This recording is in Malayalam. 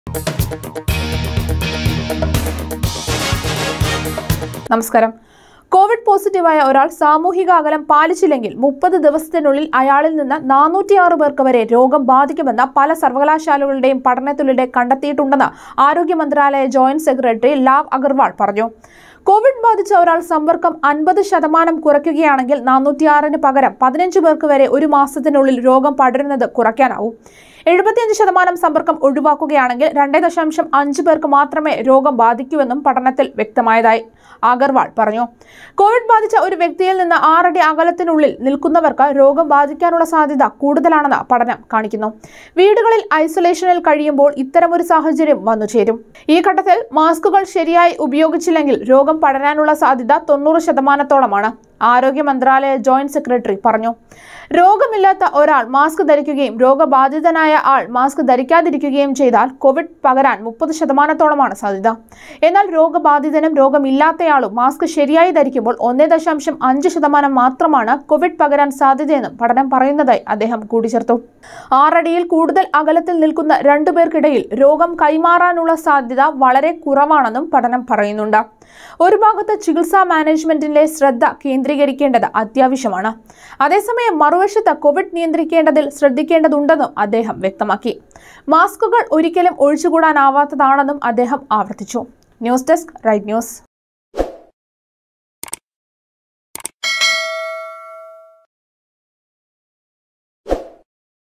നമസ്കാരം കോവിഡ് പോസിറ്റീവായ ഒരാൾ സാമൂഹിക അകലം പാലിച്ചില്ലെങ്കിൽ മുപ്പത് ദിവസത്തിനുള്ളിൽ അയാളിൽ നിന്ന് നാനൂറ്റിയാറ് പേർക്ക് വരെ രോഗം ബാധിക്കുമെന്ന് പല സർവകലാശാലകളുടെയും പഠനത്തിലൂടെ കണ്ടെത്തിയിട്ടുണ്ടെന്ന് ആരോഗ്യ മന്ത്രാലയ ജോയിന്റ് സെക്രട്ടറി ലാവ് അഗർവാൾ പറഞ്ഞു കോവിഡ് ബാധിച്ച ഒരാൾ സമ്പർക്കം അൻപത് ശതമാനം കുറയ്ക്കുകയാണെങ്കിൽ നാനൂറ്റിയാറിന് പകരം പതിനഞ്ച് പേർക്ക് വരെ ഒരു മാസത്തിനുള്ളിൽ രോഗം പടരുന്നത് കുറയ്ക്കാനാവും എഴുപത്തിയഞ്ച് ശതമാനം സമ്പർക്കം ഒഴിവാക്കുകയാണെങ്കിൽ രണ്ടേ ദശാംശം അഞ്ച് പേർക്ക് മാത്രമേ രോഗം ബാധിക്കൂവെന്നും പഠനത്തിൽ വ്യക്തമായതായി അഗർവാൾ പറഞ്ഞു കോവിഡ് ബാധിച്ച ഒരു വ്യക്തിയിൽ നിന്ന് ആറടി അകലത്തിനുള്ളിൽ നിൽക്കുന്നവർക്ക് രോഗം ബാധിക്കാനുള്ള സാധ്യത കൂടുതലാണെന്ന് പഠനം കാണിക്കുന്നു വീടുകളിൽ ഐസൊലേഷനിൽ കഴിയുമ്പോൾ ഇത്തരമൊരു സാഹചര്യം വന്നു ചേരും ഈ ഘട്ടത്തിൽ മാസ്കുകൾ ശരിയായി ഉപയോഗിച്ചില്ലെങ്കിൽ രോഗം പടരാനുള്ള സാധ്യത തൊണ്ണൂറ് ശതമാനത്തോളമാണ് ആരോഗ്യ മന്ത്രാലയ ജോയിന്റ് സെക്രട്ടറി പറഞ്ഞു രോഗമില്ലാത്ത ഒരാൾ മാസ്ക് ധരിക്കുകയും രോഗബാധിതനായ ആൾ മാസ്ക് ധരിക്കാതിരിക്കുകയും ചെയ്താൽ കോവിഡ് പകരാൻ മുപ്പത് ശതമാനത്തോളമാണ് സാധ്യത എന്നാൽ രോഗബാധിതനും രോഗമില്ലാത്തയാളും മാസ്ക് ശരിയായി ധരിക്കുമ്പോൾ ഒന്നേ ദശാംശം അഞ്ച് ശതമാനം മാത്രമാണ് കോവിഡ് പകരാൻ സാധ്യതയെന്നും പഠനം പറയുന്നതായി അദ്ദേഹം കൂട്ടിച്ചേർത്തു ആറടിയിൽ കൂടുതൽ അകലത്തിൽ നിൽക്കുന്ന രണ്ടുപേർക്കിടയിൽ രോഗം കൈമാറാനുള്ള സാധ്യത വളരെ കുറവാണെന്നും പഠനം പറയുന്നുണ്ട് ഒരു ഭാഗത്ത് ചികിത്സാ മാനേജ്മെന്റിലെ ശ്രദ്ധ കേന്ദ്രീകരിക്കേണ്ടത് അത്യാവശ്യമാണ് അതേസമയം മറുവശത്ത് കോവിഡ് നിയന്ത്രിക്കേണ്ടതിൽ ശ്രദ്ധിക്കേണ്ടതുണ്ടെന്നും അദ്ദേഹം വ്യക്തമാക്കി മാസ്കുകൾ ഒരിക്കലും ഒഴിച്ചുകൂടാനാവാത്തതാണെന്നും അദ്ദേഹം ആവർത്തിച്ചു ന്യൂസ് ഡെസ്ക് റൈറ്റ് ന്യൂസ്